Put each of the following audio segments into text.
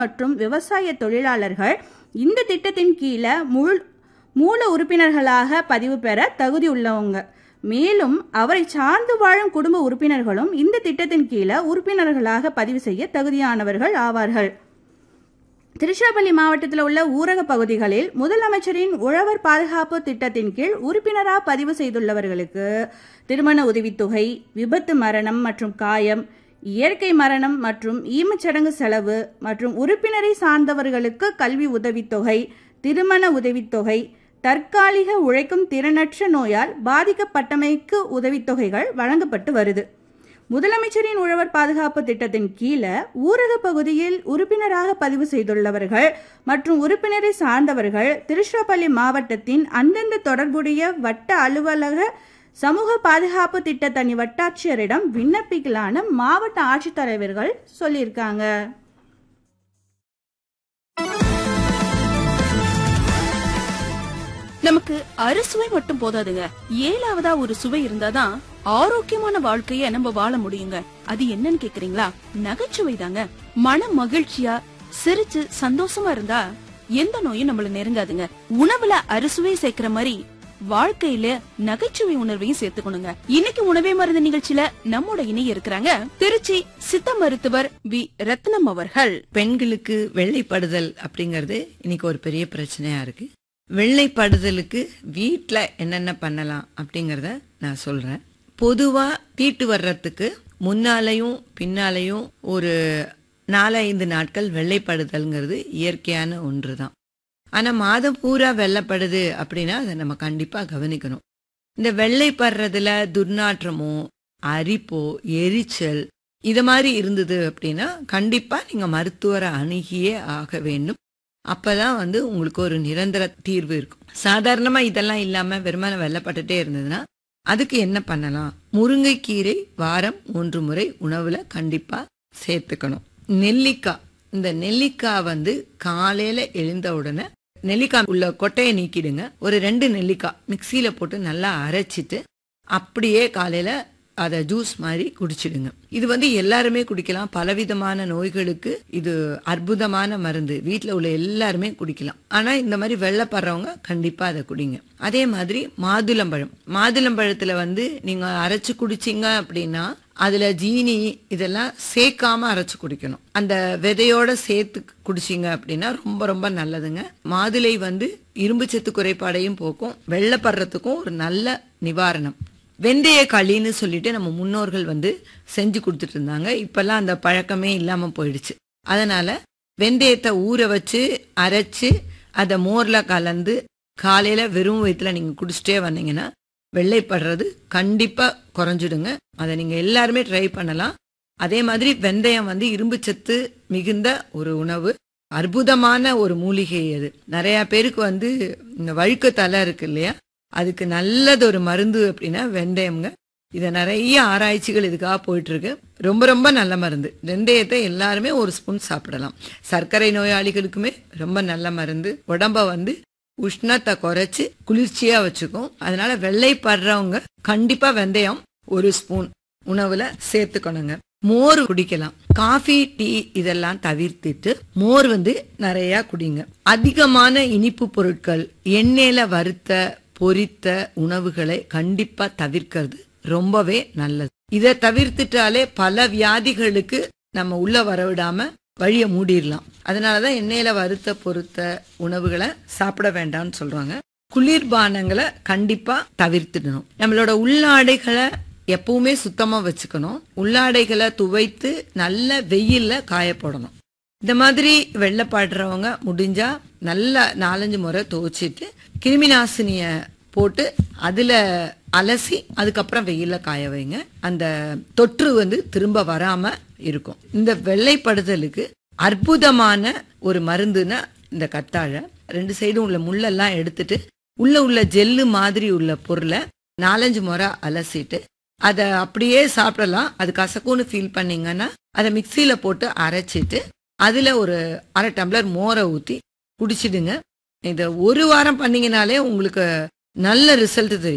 மற்றும் விவசாய தொழிலாளர்கள் இந்த திட்டத்தின் கீழே முழு மூல உறுப்பினர்களாக பதிவு பெற தகுதி உள்ளவங்க மேலும் அவரை சார்ந்து வாழும் குடும்ப உறுப்பினர்களும் இந்த திட்டத்தின் கீழே உறுப்பினர்களாக பதிவு செய்ய தகுதியானவர்கள் ஆவார்கள் திருச்சிராப்பள்ளி மாவட்டத்தில் உள்ள ஊரக பகுதிகளில் முதலமைச்சரின் உழவர் பாதுகாப்பு திட்டத்தின் கீழ் உறுப்பினராக பதிவு செய்துள்ளவர்களுக்கு திருமண உதவித்தொகை விபத்து மரணம் மற்றும் காயம் இயற்கை மரணம் மற்றும் ஈமச்சடங்கு செலவு மற்றும் உறுப்பினரை சார்ந்தவர்களுக்கு கல்வி உதவித்தொகை திருமண உதவித்தொகை தற்காலிக உழைக்கும் திறனற்ற நோயால் பாதிக்கப்பட்டமைக்கு உதவித்தொகைகள் வழங்கப்பட்டு வருது முதலமைச்சரின் உழவர் பாதுகாப்பு திட்டத்தின் கீழே ஊரக பகுதியில் உறுப்பினராக பதிவு செய்துள்ளவர்கள் மற்றும் உறுப்பினரை சார்ந்தவர்கள் திருச்சிராப்பள்ளி மாவட்டத்தின் அந்தந்த தொடர்புடைய வட்ட அலுவலக சமூக பாதுகாப்பு திட்ட தனி வட்டாட்சியரிடம் விண்ணப்பிக்கலான்னு மாவட்ட ஆட்சித்தலைவர்கள் சொல்லியிருக்காங்க நமக்கு அறுசுவை மட்டும் போதாதுங்க ஏழாவதா ஒரு சுவை இருந்தாதான் ஆரோக்கியமான வாழ்க்கைய நம்ம வாழ முடியுங்க அது என்னன்னு கேக்குறீங்களா நகைச்சுவை தாங்க மன மகிழ்ச்சியா சிரிச்சு சந்தோஷமா இருந்தா எந்த நோயும் நம்மள நெருங்காதுங்க உணவுல அறுசுவை சேர்க்கிற மாதிரி வாழ்க்கையில நகைச்சுவை உணர்வையும் சேர்த்துக்கணுங்க இன்னைக்கு உணவே மருந்து நிகழ்ச்சியில நம்மோட இணைய இருக்கிறாங்க திருச்சி சித்த மருத்துவர் வி ரத்னம் அவர்கள் பெண்களுக்கு வெள்ளைப்படுதல் அப்படிங்கிறது இன்னைக்கு ஒரு பெரிய பிரச்சனையா இருக்கு வெள்ளைப்படுதலுக்கு வீட்ல என்னென்ன பண்ணலாம் அப்படிங்கறத நான் சொல்றேன் பொதுவா தீட்டு வர்றதுக்கு முன்னாலையும் பின்னாலையும் ஒரு நாலஞ்சு நாட்கள் வெள்ளைப்படுதல்ங்கிறது இயற்கையான ஒன்று தான் ஆனா மாதம் பூரா வெள்ளைப்படுது அப்படின்னா அதை நம்ம கண்டிப்பா கவனிக்கணும் இந்த வெள்ளைப்படுறதுல துர்நாற்றமோ அரிப்போ எரிச்சல் இது மாதிரி இருந்தது அப்படின்னா கண்டிப்பா நீங்க மருத்துவரை அணுகியே ஆக வேண்டும் அப்பதான் வந்து உங்களுக்கு ஒரு நிரந்தர தீர்வு இருக்கும் சாதாரணமா இதெல்லாம் இல்லாம வெறுமனே வெள்ளப்பட்டுட்டே இருந்ததுன்னா அதுக்கு என்ன பண்ணலாம் முருங்கைக்கீரை வாரம் மூன்று முறை உணவுல கண்டிப்பா சேர்த்துக்கணும் நெல்லிக்காய் இந்த நெல்லிக்காய் வந்து காலையில எழுந்த உடனே நெல்லிக்காய் உள்ள கொட்டையை நீக்கிடுங்க ஒரு ரெண்டு நெல்லிக்காய் மிக்சியில போட்டு நல்லா அரைச்சிட்டு அப்படியே காலையில அதை ஜூஸ் மாதிரி குடிச்சிடுங்க இது வந்து எல்லாருமே குடிக்கலாம் பலவிதமான நோய்களுக்கு இது அற்புதமான மருந்து வீட்டில் உள்ள எல்லாருமே குடிக்கலாம் ஆனா இந்த மாதிரி வெள்ளப்படுறவங்க கண்டிப்பா அதை குடிங்க அதே மாதிரி மாதுளம்பழம் மாதுளம்பழத்துல வந்து நீங்க அரைச்சு குடிச்சீங்க அப்படின்னா அதுல ஜீனி இதெல்லாம் சேர்க்காம அரைச்சு குடிக்கணும் அந்த விதையோட சேர்த்து குடிச்சீங்க அப்படின்னா ரொம்ப ரொம்ப நல்லதுங்க மாதுளை வந்து இரும்பு சத்து குறைபாடையும் போக்கும் வெள்ளப்படுறதுக்கும் ஒரு நல்ல நிவாரணம் வெந்தய களின்னு சொல்லிட்டு நம்ம முன்னோர்கள் வந்து செஞ்சு கொடுத்துட்டு இருந்தாங்க இப்பெல்லாம் அந்த பழக்கமே இல்லாம போயிடுச்சு அதனால வெந்தயத்தை ஊற வச்சு அரைச்சு அதை மோர்ல கலந்து காலையில வெறும் வயிற்றுல நீங்க குடிச்சிட்டே வந்தீங்கன்னா வெள்ளைப்படுறது கண்டிப்பா குறைஞ்சிடுங்க அதை நீங்க எல்லாருமே ட்ரை பண்ணலாம் அதே மாதிரி வெந்தயம் வந்து இரும்பு சத்து மிகுந்த ஒரு உணவு அற்புதமான ஒரு மூலிகை அது நிறைய பேருக்கு வந்து இந்த வழுக்கு தலை இருக்கு இல்லையா அதுக்கு நல்லது ஒரு மருந்து அப்படின்னா வெந்தயம்ங்க இதை நிறைய ஆராய்ச்சிகள் இதுக்காக போயிட்டு இருக்கு ரொம்ப ரொம்ப நல்ல மருந்து வெந்தயத்தை எல்லாருமே ஒரு ஸ்பூன் சாப்பிடலாம் சர்க்கரை நோயாளிகளுக்குமே ரொம்ப நல்ல மருந்து உடம்ப வந்து உஷ்ணத்தை குறைச்சு குளிர்ச்சியா வச்சுக்கும் அதனால வெள்ளை படுறவங்க கண்டிப்பா வெந்தயம் ஒரு ஸ்பூன் உணவுல சேர்த்துக்கணுங்க மோர் குடிக்கலாம் காஃபி டீ இதெல்லாம் தவிர்த்துட்டு மோர் வந்து நிறைய குடிங்க அதிகமான இனிப்பு பொருட்கள் எண்ணெயில வறுத்த பொரித்த உணவுகளை கண்டிப்பா தவிர்க்கிறது ரொம்பவே நல்லது இதை தவிர்த்துட்டாலே பல வியாதிகளுக்கு நம்ம உள்ள வரவிடாம வழிய மூடிடலாம் அதனாலதான் எண்ணெயில வறுத்த பொருத்த உணவுகளை சாப்பிட வேண்டாம்னு சொல்றாங்க குளிர்பானங்களை கண்டிப்பா தவிர்த்துடணும் நம்மளோட உள்ளாடைகளை எப்பவுமே சுத்தமா வச்சுக்கணும் உள்ளாடைகளை துவைத்து நல்ல வெயில்ல காய போடணும் இந்த மாதிரி வெள்ளப்பாடுறவங்க முடிஞ்சா நல்ல நாலஞ்சு முறை துவைச்சிட்டு கிருமி நாசினிய போட்டு அதுல அலசி அதுக்கப்புறம் வெயில்ல காய வைங்க அந்த தொற்று வந்து திரும்ப வராம இருக்கும் இந்த வெள்ளைப்படுதலுக்கு அற்புதமான ஒரு மருந்துன்னா இந்த கத்தாழை ரெண்டு சைடும் உள்ள முள்ளெல்லாம் எடுத்துட்டு உள்ள உள்ள ஜெல்லு மாதிரி உள்ள பொருளை நாலஞ்சு முறை அலசிட்டு அதை அப்படியே சாப்பிடலாம் அது கசக்குன்னு ஃபீல் பண்ணீங்கன்னா அதை மிக்சியில போட்டு அரைச்சிட்டு அதுல ஒரு அரை டம்ளர் மோரை ஊத்தி குடிச்சிடுங்க இதை ஒரு வாரம் பண்ணீங்கனாலே உங்களுக்கு நல்ல ரிசல்ட் தெரியும்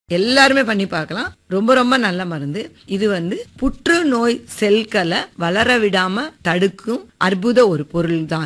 எல்லாருமே பண்ணி பார்க்கலாம் ரொம்ப ரொம்ப நல்ல மருந்து இது வந்து புற்றுநோய் செல்களை வளர விடாம தடுக்கும் அற்புத ஒரு பொருள் தான்